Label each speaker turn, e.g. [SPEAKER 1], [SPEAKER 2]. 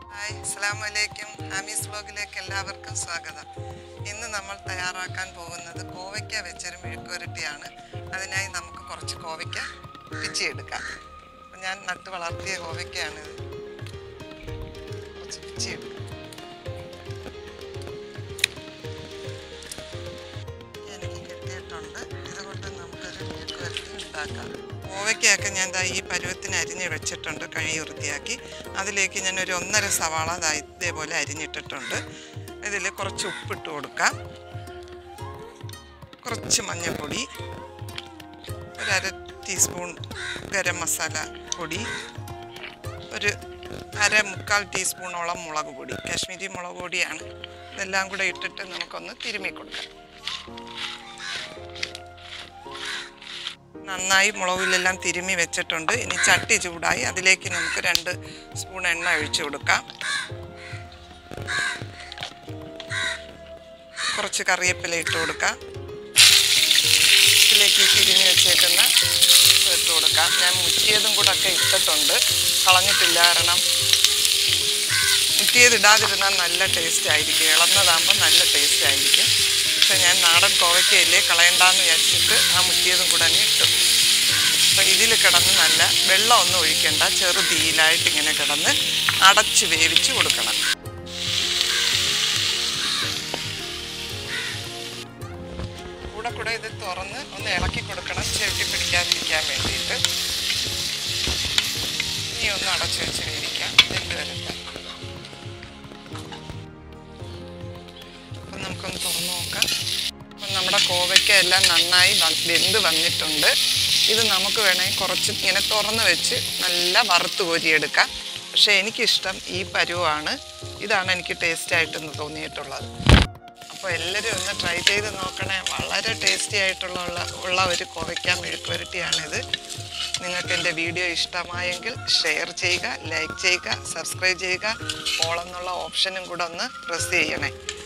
[SPEAKER 1] hi അസ്സാം വലൈക്കും ഹാമീസ് വ്ലോഗിലേക്ക് എല്ലാവർക്കും സ്വാഗതം ഇന്ന് നമ്മൾ തയ്യാറാക്കാൻ പോകുന്നത് കോവയ്ക്ക വെച്ചൊരു മെഴുക്കുവരട്ടിയാണ് അതിനായി നമുക്ക് കുറച്ച് കോവയ്ക്ക പിച്ചിയെടുക്കാം അപ്പം ഞാൻ നട്ട് വളർത്തിയ കോവയ്ക്കയാണിത് കുറച്ച് പിച്ചിയെടുക്കാം എനിക്ക് കിട്ടിയിട്ടുണ്ട് ഇതുകൊണ്ട് നമുക്കൊരു മെഴുക്കുവരട്ടി ഉണ്ടാക്കാം കോവയ്ക്കയൊക്കെ ഞാൻ ദാ ഈ പരുവത്തിന് അരിഞ്ഞ് വെച്ചിട്ടുണ്ട് കഴി വൃത്തിയാക്കി അതിലേക്ക് ഞാൻ ഒരു ഒന്നര സവാള ദാ ഇതേപോലെ അരിഞ്ഞിട്ടിട്ടുണ്ട് ഇതിൽ കുറച്ച് ഉപ്പിട്ട് കൊടുക്കാം കുറച്ച് മഞ്ഞൾപ്പൊടി ഒരു അര ടീസ്പൂൺ ഗരം മസാല പൊടി ഒരു അര മുക്കാൽ ടീസ്പൂണോളം മുളക് പൊടി കാശ്മീരി മുളക് പൊടിയാണ് ഇതെല്ലാം കൂടെ ഇട്ടിട്ട് നമുക്കൊന്ന് തിരുമ്മി കൊടുക്കാം നന്നായി മുളകിലെല്ലാം തിരുമ്മി വെച്ചിട്ടുണ്ട് ഇനി ചട്ടി ചൂടായി അതിലേക്ക് നമുക്ക് രണ്ട് സ്പൂൺ എണ്ണ ഒഴിച്ചു കൊടുക്കാം കുറച്ച് കറിവേപ്പില ഇട്ട് കൊടുക്കാം ഇതിലേക്ക് ഈ തിരിഞ്ഞ് വെച്ചേക്കുന്ന ഇട്ട് കൊടുക്കാം ഞാൻ മുറ്റിയതും കൂടെ ഒക്കെ ഇട്ടിട്ടുണ്ട് കളഞ്ഞിട്ടില്ല കാരണം മുറ്റിയത് ഇടാതിരുന്നാൽ നല്ല ടേസ്റ്റ് ആയിരിക്കും ഇളന്നതാകുമ്പോൾ നല്ല ടേസ്റ്റ് ആയിരിക്കും പക്ഷെ ഞാൻ നാടൻ കോവയ്ക്കയില്ലേ കളയണ്ടെന്ന് വിചാരിച്ചിട്ട് ആ മുറ്റിയതും കൂടെ അങ്ങ് ഇട്ടു അപ്പോൾ ഇതിൽ കിടന്ന് നല്ല വെള്ളമൊന്നും ഒഴിക്കണ്ട ചെറു തീയിലായിട്ട് ഇങ്ങനെ കിടന്ന് അടച്ച് വേവിച്ച് കൊടുക്കണം കൂടെ കൂടെ ഇത് തുറന്ന് ഒന്ന് ഇളക്കി കൊടുക്കണം ചെവിട്ടി പിടിക്കാതിരിക്കാൻ വേണ്ടിയിട്ട് ഇനി ഒന്ന് അടച്ച് വെച്ച് വേവിക്കാം വെന്ത് വരട്ടെ അപ്പം നമുക്കൊന്ന് തുറന്നു നോക്കാം അപ്പം നമ്മുടെ കോവയ്ക്ക എല്ലാം നന്നായി വ- വെന്ത് വന്നിട്ടുണ്ട് ഇത് നമുക്ക് വേണമെങ്കിൽ കുറച്ച് ഇങ്ങനെ തുറന്ന് വെച്ച് നല്ല വറുത്ത് കോരിയെടുക്കാം പക്ഷേ എനിക്കിഷ്ടം ഈ പരുവാണ് ഇതാണ് എനിക്ക് ടേസ്റ്റ് ആയിട്ടെന്ന് തോന്നിയിട്ടുള്ളത് അപ്പോൾ എല്ലാവരും ഒന്ന് ട്രൈ ചെയ്ത് നോക്കണേ വളരെ ടേസ്റ്റി ആയിട്ടുള്ള ഉള്ള ഉള്ള ഒരു കോവയ്ക്ക മെഴുക്ക് വരട്ടിയാണിത് നിങ്ങൾക്ക് എൻ്റെ വീഡിയോ ഇഷ്ടമായെങ്കിൽ ഷെയർ ചെയ്യുക ലൈക്ക് ചെയ്യുക സബ്സ്ക്രൈബ് ചെയ്യുക ഓൾ എന്നുള്ള ഓപ്ഷനും കൂടെ ഒന്ന് പ്രസ് ചെയ്യണേ